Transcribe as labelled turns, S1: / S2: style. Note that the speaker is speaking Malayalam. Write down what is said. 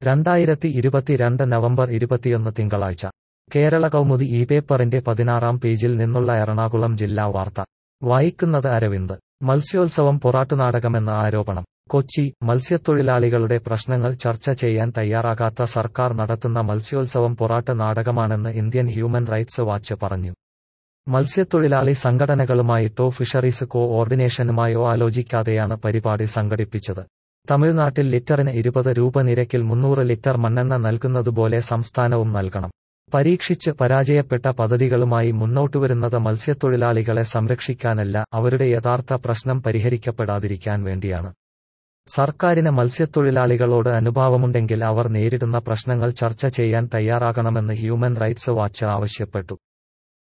S1: രണ്ടായിരത്തി ഇരുപത്തിരണ്ട് നവംബർ ഇരുപത്തിയൊന്ന് തിങ്കളാഴ്ച കേരള കൗമുദി ഈ പേപ്പറിന്റെ പതിനാറാം പേജിൽ നിന്നുള്ള എറണാകുളം ജില്ലാ വാർത്ത വായിക്കുന്നത് അരവിന്ദ് മത്സ്യോത്സവം പൊറാട്ടുനാടകമെന്ന ആരോപണം കൊച്ചി മത്സ്യത്തൊഴിലാളികളുടെ പ്രശ്നങ്ങൾ ചർച്ച ചെയ്യാൻ തയ്യാറാകാത്ത സർക്കാർ നടത്തുന്ന മത്സ്യോത്സവം പൊറാട്ട് നാടകമാണെന്ന് ഇന്ത്യൻ ഹ്യൂമൻ റൈറ്റ്സ് വാച്ച് പറഞ്ഞു മത്സ്യത്തൊഴിലാളി സംഘടനകളുമായിട്ടോ ഫിഷറീസ് കോ ഓർഡിനേഷനുമായോ ആലോചിക്കാതെയാണ് പരിപാടി സംഘടിപ്പിച്ചത് തമിഴ്നാട്ടിൽ ലിറ്ററിന് ഇരുപത് രൂപ നിരക്കിൽ മുന്നൂറ് ലിറ്റർ മണ്ണെണ്ണ നൽകുന്നതുപോലെ സംസ്ഥാനവും നൽകണം പരീക്ഷിച്ച് പരാജയപ്പെട്ട പദ്ധതികളുമായി മുന്നോട്ടുവരുന്നത് മത്സ്യത്തൊഴിലാളികളെ സംരക്ഷിക്കാനല്ല അവരുടെ യഥാർത്ഥ പ്രശ്നം പരിഹരിക്കപ്പെടാതിരിക്കാൻ വേണ്ടിയാണ് സർക്കാരിന് മത്സ്യത്തൊഴിലാളികളോട് അനുഭാവമുണ്ടെങ്കിൽ അവർ നേരിടുന്ന പ്രശ്നങ്ങൾ ചർച്ച ചെയ്യാൻ തയ്യാറാകണമെന്ന് ഹ്യൂമൻ റൈറ്റ്സ് വാച്ച് ആവശ്യപ്പെട്ടു